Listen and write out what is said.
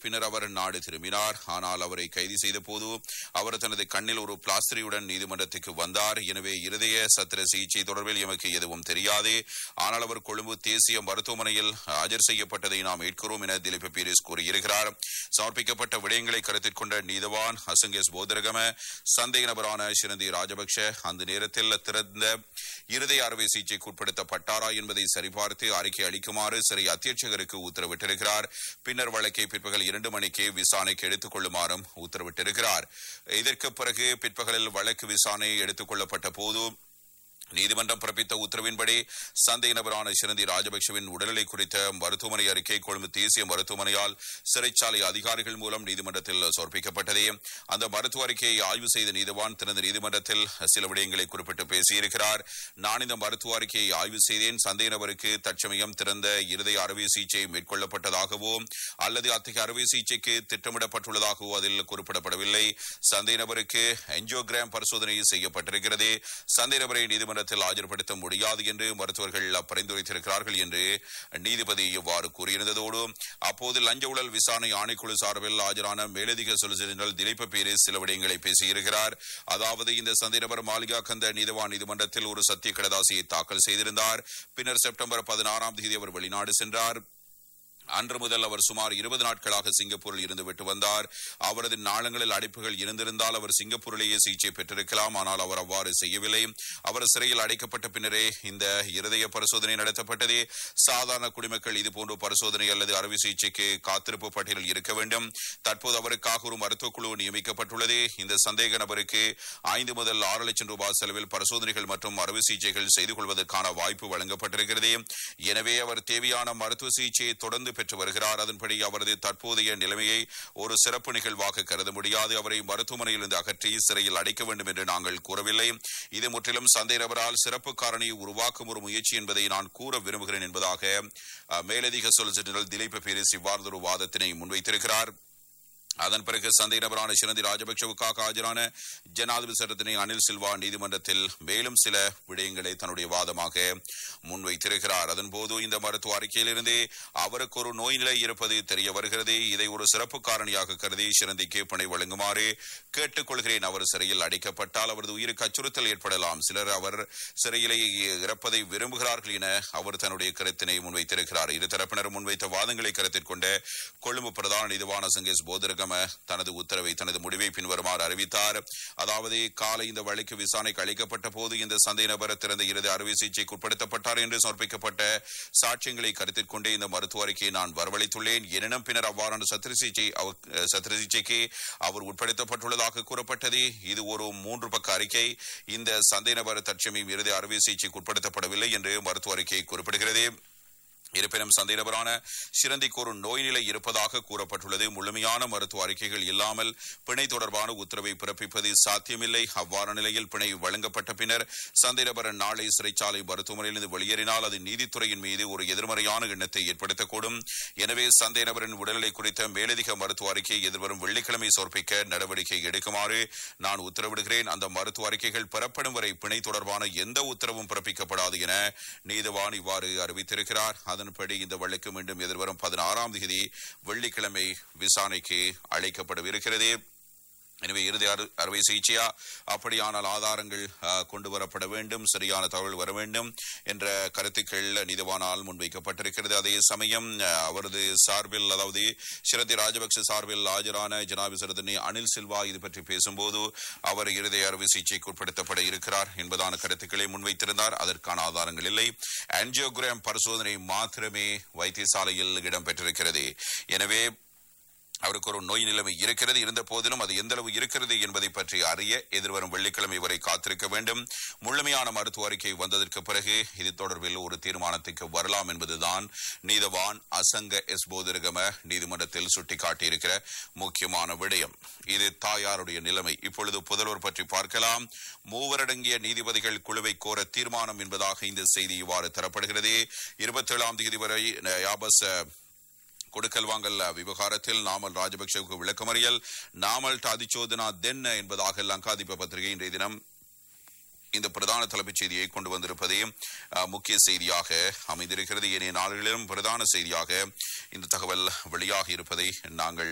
பின்னர் அவர் நாடு திரும்பினார் ஆனால் அவரை கைது செய்த போது அவர் தனது கண்ணில் ஒரு பிளாஸ்டரியுடன் நீதிமன்றத்துக்கு வந்தார் எனவே இருதய சத்திர சிகிச்சை தொடர்பில் எமக்கு எதுவும் தெரியாது ஆனால் அவர் கொழும்பு தேசிய மருத்துவமனையில் ஆஜர் செய்யப்பட்டதை நாம் ஏற்கிறோம் என திலீப் பீரிஸ் கூறியிருக்கிறார் சமர்ப்பிக்கப்பட்ட விடயங்களை கருத்தில் கொண்ட நீதவான் அசங்கேஸ் போதரகம சந்தேக நபரான சிரந்தி ராஜபக்ஷ அந்த நேரத்தில் திறந்த இருதய அறுவை சிகிச்சைக்கு உட்படுத்தப்பட்டாரா என்பதை சரிபார்த்து அறிக்கை அளிக்குமாறு சிறை அத்தியட்சகருக்கு உத்தரவிட்டிருக்கிறார் பின்னர் வழக்கை பிற்பகல் இரண்டு மணிக்கு விசாரணைக்கு எடுத்துக் கொள்ளுமாறும் உத்தரவிட்டிருக்கிறார் இதற்கு பிறகு பிற்பகலில் வழக்கு விசாரணை எடுத்துக் கொள்ளப்பட்ட போது நீதிமன்றம் பிறப்பித்த உத்தரவின்படி சந்தேக நபரான சிரந்தி ராஜபக்சவின் உடல்நிலை குறித்த மருத்துவமனை அறிக்கை கொழும்பு தேசிய மருத்துவமனையால் சிறைச்சாலை அதிகாரிகள் மூலம் நீதிமன்றத்தில் சமர்ப்பிக்கப்பட்டது அந்த மருத்துவ அறிக்கையை ஆய்வு செய்த நீதிவான் திறந்த நீதிமன்றத்தில் சில விடயங்களை குறிப்பிட்டு பேசியிருக்கிறார் நான் இந்த மருத்துவ அறிக்கையை ஆய்வு செய்தேன் சந்தேக நபருக்கு தற்சமயம் திறந்த இருதய அறுவை சிகிச்சை மேற்கொள்ளப்பட்டதாகவோ அல்லது அத்தகைய அறுவை சிகிச்சைக்கு திட்டமிடப்பட்டுள்ளதாகவோ அதில் குறிப்பிடப்படவில்லை சந்தேக நபருக்கு என்ஜியோகிராம் பரிசோதனை செய்யப்பட்டிருக்கிறது சந்தேக நபரை நீதிமன்றத்தில் ஆஜர்படுத்த முடியாது என்று மருத்துவர்கள் பரிந்துரைத்திருக்கிறார்கள் என்று நீதிபதி இவ்வாறு கூறியிருந்ததோடு அப்போது லஞ்ச ஊழல் விசாரணை ஆணைக்குழு சார்பில் ஆஜரான மேலதிக சொலிசிட்டர் ஜெனரல் திலீப் பீரிஸ் சில விடயங்களை பேசியிருக்கிறார் அதாவது இந்த சந்தேக நபர் மாளிகா கந்த நீதவான் நீதிமன்றத்தில் ஒரு சத்திய கடதாசியை தாக்கல் செய்திருந்தார் பின்னர் செப்டம்பர் பதினாறாம் தேதி அவர் வெளிநாடு சென்றார் அன்று முதல் அவர் சுமார் இருபது நாட்களாக சிங்கப்பூரில் இருந்து விட்டு வந்தார் அவரது நாளங்களில் அடைப்புகள் இருந்திருந்தால் அவர் சிங்கப்பூரிலேயே சிகிச்சை பெற்றிருக்கலாம் ஆனால் அவர் அவ்வாறு செய்யவில்லை அவர் சிறையில் அடைக்கப்பட்ட பின்னரே இந்த இருதய பரிசோதனை நடத்தப்பட்டது சாதாரண குடிமக்கள் இதுபோன்ற பரிசோதனை அல்லது அறுவை சிகிச்சைக்கு காத்திருப்பு பட்டியலில் இருக்க வேண்டும் தற்போது அவருக்காக ஒரு மருத்துவக் குழு நியமிக்கப்பட்டுள்ளது இந்த சந்தேக நபருக்கு ஐந்து முதல் ஆறு லட்சம் ரூபாய் செலவில் பரிசோதனைகள் மற்றும் அறுவை சிகிச்சைகள் செய்து கொள்வதற்கான வாய்ப்பு வழங்கப்பட்டிருக்கிறது எனவே அவர் தேவையான மருத்துவ சிகிச்சையை தொடர்ந்து பெற்று வருகிறார் அதன்படி அவரது தற்போதைய நிலைமையை ஒரு சிறப்பு நிகழ்வாக கருத முடியாது அவரை மருத்துவமனையிலிருந்து அகற்றி சிறையில் அடைக்க வேண்டும் என்று நாங்கள் கூறவில்லை இது முற்றிலும் சந்தேக நபரால் சிறப்பு காரணியை உருவாக்கும் ஒரு முயற்சி என்பதை நான் கூற விரும்புகிறேன் என்பதாக அஹ், மேலதிக சொலிசிட்டர் ஜெனரல் திலீப் பீரிஸ் இவ்வாறு ஒரு வாதத்தினை முன்வைத்திருக்கிறார் அதன் பிறகு சந்தேக நபரான சிரந்தி ராஜபக்சவுக்காக ஆஜரான ஜனாதிபதி சட்டத்தினை அனில் சில்வா நீதிமன்றத்தில் மேலும் சில விடயங்களை தன்னுடைய வாதமாக முன்வைத்திருக்கிறார் அதன்போது இந்த மருத்துவ அறிக்கையிலிருந்தே அவருக்கு ஒரு நோய் நிலை இருப்பது தெரிய வருகிறது இதை ஒரு சிறப்பு காரணியாக கருதி சிரந்திக்கு பிணை வழங்குமாறு கேட்டுக்கொள்கிறேன் அவர் சிறையில் அடைக்கப்பட்டால் அவரது உயிருக்கு அச்சுறுத்தல் ஏற்படலாம் சிலர் அவர் சிறையிலே இறப்பதை விரும்புகிறார்கள் என அவர் தன்னுடைய கருத்தினை முன்வைத்திருக்கிறார் இரு தரப்பினரும் முன்வைத்த வாதங்களை கருத்தில் கொண்ட கொழும்பு பிரதான நீதிவான சங்கேஷ் போதரகம தனது உத்தரவை தனது முடிவை பின்வருமாறு அறிவித்தார் அதாவது காலை இந்த வழக்கு விசாரணைக்கு அளிக்கப்பட்ட போது இந்த சந்தேக நபர் திறந்த இறுதி அறுவை சிகிச்சைக்கு உட்படுத்தப்பட்டார் என்று சமர்ப்பிக்கப்பட்ட சாட்சியங்களை கருத்தில் கொண்டே இந்த மருத்துவ அறிக்கையை நான் வரவழைத்துள்ளேன் எனினும் பின்னர் அவ்வாறான சத்திர சிகிச்சை அவ- சத்திர சிகிச்சைக்கு அவர் உட்படுத்தப்பட்டுள்ளதாக கூறப்பட்டது இது ஒரு மூன்று பக்க அறிக்கை இந்த சந்தேக நபர் தற்சமயம் இறுதி அறுவை சிகிச்சைக்கு உட்படுத்தப்படவில்லை என்று மருத்துவ அறிக்கை குறிப்பிடுகிறது இருப்பினும் சந்தேக நபரான சிரந்திக்கு ஒரு நோய் நிலை இருப்பதாக கூறப்பட்டுள்ளது முழுமையான மருத்துவ அறிக்கைகள் இல்லாமல் பிணை தொடர்பான உத்தரவை பிறப்பிப்பது சாத்தியமில்லை அவ்வாறான நிலையில் பிணை வழங்கப்பட்ட பின்னர் சந்தேக நபர் நாளை சிறைச்சாலை மருத்துவமனையிலிருந்து வெளியேறினால் அது நீதித்துறையின் மீது ஒரு எதிர்மறையான எண்ணத்தை ஏற்படுத்தக்கூடும் எனவே சந்தேக நபரின் உடல்நிலை குறித்த மேலதிக மருத்துவ அறிக்கையை எதிர்வரும் வெள்ளிக்கிழமை சமர்ப்பிக்க நடவடிக்கை எடுக்குமாறு நான் உத்தரவிடுகிறேன் அந்த மருத்துவ அறிக்கைகள் பெறப்படும் வரை பிணை தொடர்பான எந்த உத்தரவும் பிறப்பிக்கப்படாது என நீதிவான் இவ்வாறு அறிவித்திருக்கிறார் அதன்படி இந்த வழக்கு மீண்டும் எதிர்வரும் பதினாறாம் தேதி வெள்ளிக்கிழமை விசாரணைக்கு அழைக்கப்படவிருக்கிறது எனவே இறுதி அறு- அறுவை சிகிச்சையா அப்படியானால் ஆதாரங்கள் ஆ, கொண்டு வரப்பட வேண்டும் சரியான தகவல் வர வேண்டும் என்ற கருத்துக்கள் நீதிவானால் முன்வைக்கப்பட்டிருக்கிறது அதே சமயம் ஆ, அவரது சார்பில் அதாவது சிரதி ராஜபக்ச சார்பில் ஆஜரான ஜனாபிசரதனி அனில் சில்வா இது பற்றி பேசும்போது அவர் இருதய அறுவை சிகிச்சைக்கு உட்படுத்தப்பட இருக்கிறார் என்பதான கருத்துக்களை முன்வைத்திருந்தார் அதற்கான ஆதாரங்கள் இல்லை ஆன்ஜியோகிராம் பரிசோதனை மாத்திரமே வைத்தியசாலையில் இடம்பெற்றிருக்கிறது எனவே அவருக்கு ஒரு நோய் நிலைமை இருக்கிறது இருந்த போதிலும் அது எந்த அளவு இருக்கிறது என்பதை பற்றி அறிய எதிர்வரும் வெள்ளிக்கிழமை வரை காத்திருக்க வேண்டும் முழுமையான மருத்துவ அறிக்கை வந்ததற்கு பிறகு இது தொடர்பில் ஒரு தீர்மானத்துக்கு வரலாம் என்பதுதான் நீதவான் அசங்க எஸ் போதிரகம நீதிமன்றத்தில் சுட்டிக்காட்டியிருக்கிற முக்கியமான விடயம் இது தாயாருடைய நிலைமை இப்பொழுது புதல்வர் பற்றி பார்க்கலாம் மூவரடங்கிய நீதிபதிகள் குழுவை கோர தீர்மானம் என்பதாக இந்த செய்தி இவ்வாறு தரப்படுகிறது இருபத்தி ஏழாம் தேதி வரை அஹ், யாபஸ் அஹ், கொடுக்கல் வாங்கல் விவகாரத்தில் நாமல் ராஜபக்சவுக்கு விளக்கமறியல் நாமல் அதிச்சோதனா தென்ன என்பதாக லங்காதிப பத்திரிகை இன்றைய தினம் இந்த பிரதான தலைப்புச் செய்தியை கொண்டு வந்திருப்பதே அஹ், முக்கிய செய்தியாக அமைந்திருக்கிறது ஏனைய நாடுகளிலும் பிரதான செய்தியாக இந்த தகவல் வெளியாகி இருப்பதை நாங்கள்